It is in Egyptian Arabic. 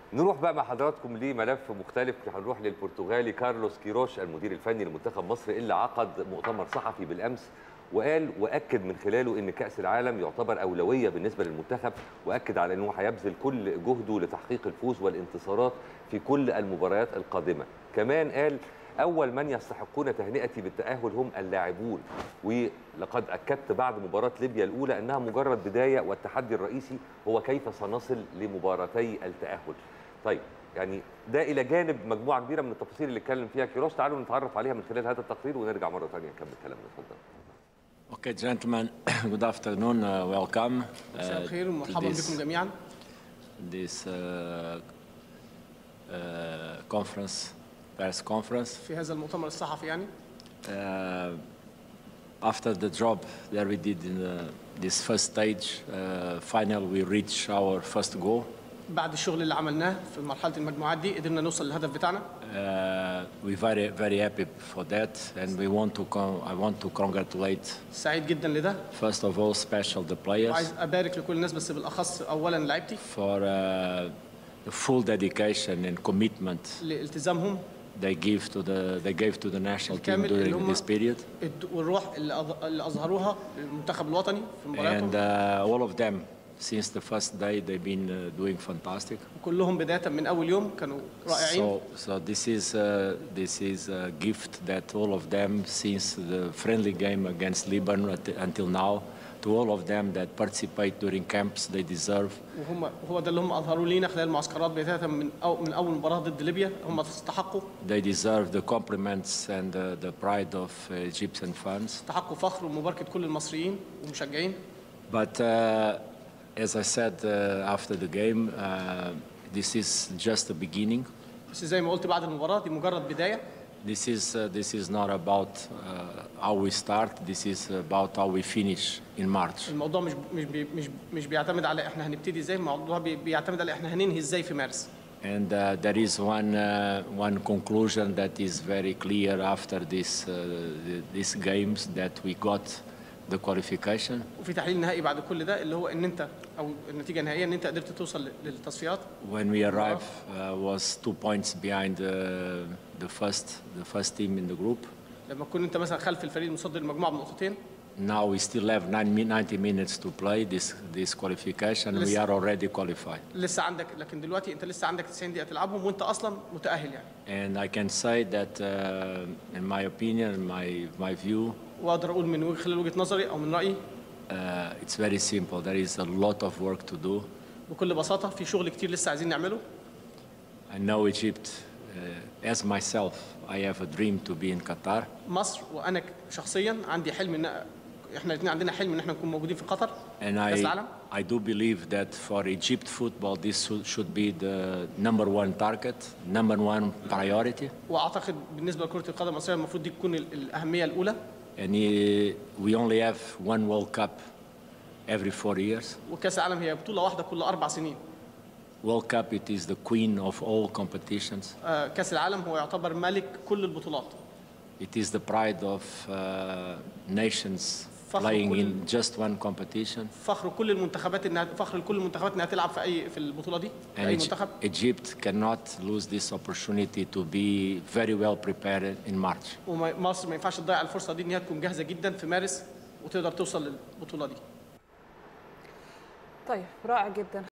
نروح بقى مع حضراتكم لملف مختلف هنروح للبرتغالي كارلوس كيروش المدير الفني لمنتخب مصر اللي عقد مؤتمر صحفي بالامس وقال واكد من خلاله ان كاس العالم يعتبر اولويه بالنسبه للمنتخب واكد على انه هيبذل كل جهده لتحقيق الفوز والانتصارات في كل المباريات القادمه كمان قال اول من يستحقون تهنئتي بالتاهل هم اللاعبون ولقد اكدت بعد مباراه ليبيا الاولى انها مجرد بدايه والتحدي الرئيسي هو كيف سنصل لمباراتي التاهل طيب يعني ده الى جانب مجموعه كبيره من التفاصيل اللي اتكلم فيها كيروش تعالوا نتعرف عليها من خلال هذا التقرير ونرجع مره ثانيه نكمل كلامنا اتفضل Okay, gentlemen, good afternoon. Uh, welcome مساء uh, الخير to ومرحبا this, بكم جميعا this uh, uh, conference, press conference. في هذا المؤتمر الصحفي يعني Uh, after the job that we did in uh, this first stage, uh, final we reached our first goal. بعد الشغل اللي عملناه في مرحله المجموعات دي قدرنا نوصل للهدف بتاعنا Uh, we're very, very happy for that, and we want to. Con- I want to congratulate سعيد جدا لده first of all, special the players وعايز ابارك لكل الناس بس بالاخص اولا لعيبتي for uh, the full dedication and commitment لالتزامهم they give to the they gave to the national team الكامل اللي during هم this period, الد- والروح اللي أظ- اللي اظهروها للمنتخب الوطني في مبارياتهم and uh, all of them since the first day they've been uh, doing fantastic. وكلهم بدايه من اول يوم كانوا رائعين So so this is uh, this is a gift that all of them since the friendly game against Lebanon at- until now to all of them that participate during camps they deserve وهم هو ده اللي هم اظهروه لينا خلال المعسكرات بدايه من أو من اول مباراه ضد ليبيا هم استحقوا they deserve the compliments and uh, the pride of uh, Egyptian fans. استحقوا فخر ومباركه كل المصريين والمشجعين But uh, as I said uh, after the game, uh, this is just the beginning. بس زي ما قلت بعد المباراه دي مجرد بدايه This is uh, this is not about uh, how we start. This is about how we finish in March. الموضوع مش مش بي مش مش بيعتمد على احنا هنبتدي ازاي الموضوع بي بيعتمد على احنا هننهي ازاي في مارس And uh, there is one uh, one conclusion that is very clear after this uh, the- these games that we got the qualification. وفي تحليل نهائي بعد كل ده اللي هو ان انت او النتيجه النهائيه ان انت قدرت توصل للتصفيات When we arrived, uh, was two points behind uh, the first the first team in the group. لما تكون انت مثلا خلف الفريق المصدر المجموعه بنقطتين Now we still have nine, mi- 90 minutes to play this this qualification. We Listen. are already qualified, لسه عندك لكن دلوقتي انت لسه عندك 90 دقيقه تلعبهم وانت اصلا متاهل يعني and I can say that, uh, in my opinion, in my my view, واقدر اقول من وجه- خلال وجهه نظري او من رايي uh, it's very simple. There is a lot of work to do. بكل بساطه في شغل كتير لسه عايزين نعمله I know Egypt uh, as myself. I have a dream to be in Qatar, مصر وانا شخصيا عندي حلم ان احنا الاثنين عندنا حلم ان احنا نكون موجودين في قطر and كاس I العالم I do believe that for Egypt football, this should- should be the number one target, number one priority. واعتقد بالنسبه لكره القدم المصريه المفروض دي تكون ال- الاهميه الاولى And uh, we only have one World Cup every four years. وكاس العالم هي بطوله واحده كل اربع سنين World Cup, it is the queen of all competitions. آه، كاس العالم هو يعتبر ملك كل البطولات It is the pride of uh, nations فخر playing كل- in just one competition. فخر كل المنتخبات انها فخر لكل المنتخبات انها تلعب في اي في البطوله دي في اي And Egy- منتخب Egypt cannot lose this opportunity to be very well prepared in March. ومصر ما ينفعش تضيع الفرصه دي ان هي تكون جاهزه جدا في مارس وتقدر توصل للبطوله دي طيب رائع جدا